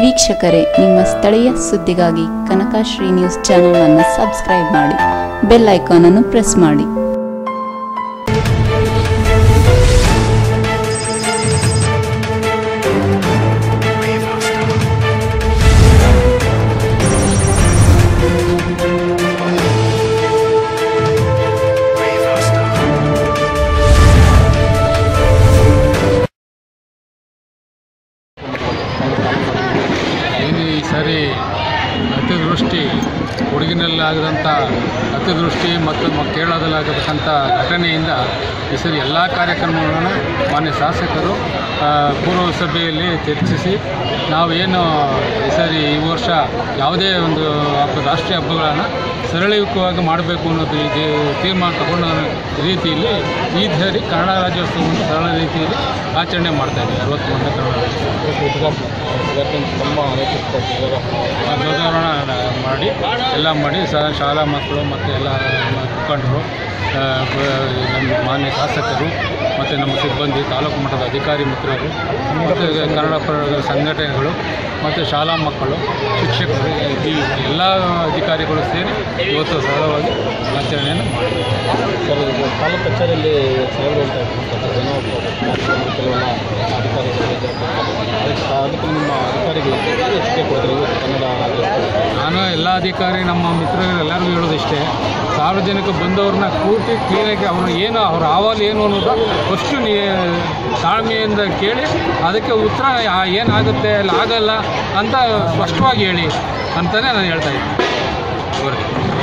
ವೀಕ್ಷಕರೇ ನಿಮ್ಮ ಸ್ಥಳೀಯ ಸುದ್ದಿಗಾಗಿ ಕನಕಶ್ರೀ ನ್ಯೂಸ್ ಚಾನೆಲ್ ಅನ್ನು ಸಬ್ಸ್ಕ್ರೈಬ್ ಮಾಡಿ ಬೆಲ್ ಐಕಾನ್ ಅನ್ನು ಪ್ರೆಸ್ ಮಾಡಿ ಏನು ಈ ಸಾರಿ ಅತಿವೃಷ್ಟಿ ಕೊಡಗಿನಲ್ಲಾಗದಂಥ ಅತಿವೃಷ್ಟಿ ಮತ್ತು ಮ ಕೇರಳದಲ್ಲಾಗತಕ್ಕಂಥ ಘಟನೆಯಿಂದ ಈ ಸರಿ ಎಲ್ಲ ಕಾರ್ಯಕ್ರಮಗಳನ್ನು ಮಾನ್ಯ ಶಾಸಕರು ಆ, ಪೂರ್ವ ಸಭೆಯಲ್ಲಿ ಚರ್ಚಿಸಿ ನಾವೇನು ಈ ಸರಿ ಈ ವರ್ಷ ಯಾವುದೇ ಒಂದು ಹಬ್ಬ ರಾಷ್ಟ್ರೀಯ ಹಬ್ಬಗಳನ್ನು ಸರಳಯುತವಾಗಿ ಮಾಡಬೇಕು ಅನ್ನೋದು ಇದು ತೀರ್ಮಾನ ತಗೊಂಡ ರೀತಿಯಲ್ಲಿ ಈ ಸಾರಿ ಕನ್ನಡ ರಾಜ್ಯೋತ್ಸವವನ್ನು ಸರಳ ರೀತಿಯಲ್ಲಿ ಆಚರಣೆ ಮಾಡ್ತಾ ಇದ್ದೀವಿ ಅರವತ್ತೊಂದನೇ ಕನ್ನಡ ರಾಜ್ಯೋತ್ಸವ ತಮ್ಮ ಧ್ವಜಾರೋಹಣ ಮಾಡಿ ಎಲ್ಲ ಮಾಡಿ ಶಾ- ಶಾಲಾ ಮಕ್ಕಳು ಮತ್ತು ಎಲ್ಲ ಮುಖಂಡರು ಆ, ಬ- ನಮ್ಮ ಮಾನ್ಯ ಶಾಸಕರು ಮತ್ತು ನಮ್ಮ ಸಿಬ್ಬಂದಿ ತಾಲೂಕು ಮಟ್ಟದ ಅಧಿಕಾರಿ ಮಿತ್ರರು ಮತ್ತು ಕನ್ನಡ ಪರ ಸಂಘಟನೆಗಳು ಮತ್ತು ಶಾಲಾ ಮಕ್ಕಳು ಶಿಕ್ಷಕರು ಈ ಎಲ್ಲ ಅಧಿಕಾರಿಗಳು ಸೇರಿ ಇವತ್ತು ಸರಳವಾಗಿ ಆಚರಣೆಯನ್ನು ಮಾಡಿದ್ದಾರೆ ಸರ್ ಇದು ತಾಲೂಕು ಕಚೇರಿಯಲ್ಲಿ ಸೆಲೆಬ್ರೇಟ್ ಆಗ್ತಕ್ಕಂಥ ಜನ ಕೆಲವೆಲ್ಲ ಅಧಿಕಾರಿಗಳು ಅದಕ್ಕೆ ಅದಕ್ಕೆ ನಿಮ್ಮ ಅಧಿಕಾರಿಗಳಿಗೆ ಎಷ್ಟೇ ಕೊಡ್ತಾರೆ ಇವತ್ತು ಕನ್ನಡ ರಾಜ್ಯೋತ್ಸವ ನಾನು ಎಲ್ಲ ಅಧಿಕಾರಿ ನಮ್ಮ ಮಿತ್ರರು ಎಲ್ಲರಿಗೂ ಹೇಳೋದಿಷ್ಟೇ ಸಾರ್ವಜನಿಕ ಬಂದವ್ರನ್ನ ಕೂಟಿ ಕ್ಲೀನಾಗಿ ಅವ್ರ ಏನು ಅವ್ರ ಅಹವಾಲು ಏನು ಅನ್ನೋದು ಫಸ್ಟು ನೀ ತಾಳ್ಮೆಯಿಂದ ಕೇಳಿ ಅದಕ್ಕೆ ಉತ್ತರ ಯಾ- ಏನಾಗುತ್ತೆ ಅಲ್ಲಿ ಆಗಲ್ಲ ಅಂತ ಸ್ಪಷ್ಟವಾಗಿ ಹೇಳಿ ಅಂತಲೇ ನಾನು ಹೇಳ್ತಾ ಇದ್ದೀನಿ ಅವ್ರಿಗೆ